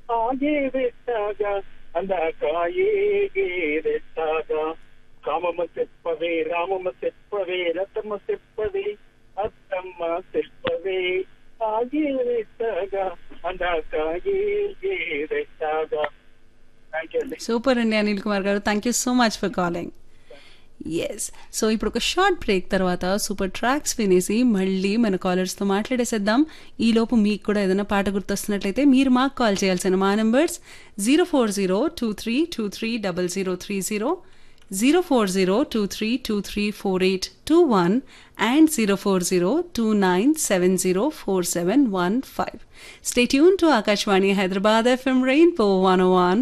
ఆగే వెట్టాగా అందాక ఏగేదెట్టాగా కామమ్మ చెప్పవే రామమ్మ చెప్పవే రతమ్మ చెప్పవే అత్తమ్మ చెప్పవే ఆగే వెట్టాగా అందాక ఏగేదెట్టాగా థ్యాంక్ యూ అండి సూపర్ అండి అనిల్ కుమార్ గారు thank you so much for calling yes so ఇప్పుడు ఒక షార్ట్ బ్రేక్ తర్వాత సూపర్ ట్రాక్స్ వినేసి మళ్ళీ మన కాలర్స్తో మాట్లాడేసేద్దాం ఈలోపు మీకు కూడా ఏదైనా పాట గుర్తొస్తున్నట్లయితే మీరు మాకు కాల్ చేయాల్సిన మా numbers zero four zero two three two three double zero three zero zero four zero two three two three four eight two one and zero four zero two nine seven zero four seven one five stay tune to Akashvani Hyderabad FM rainbow one one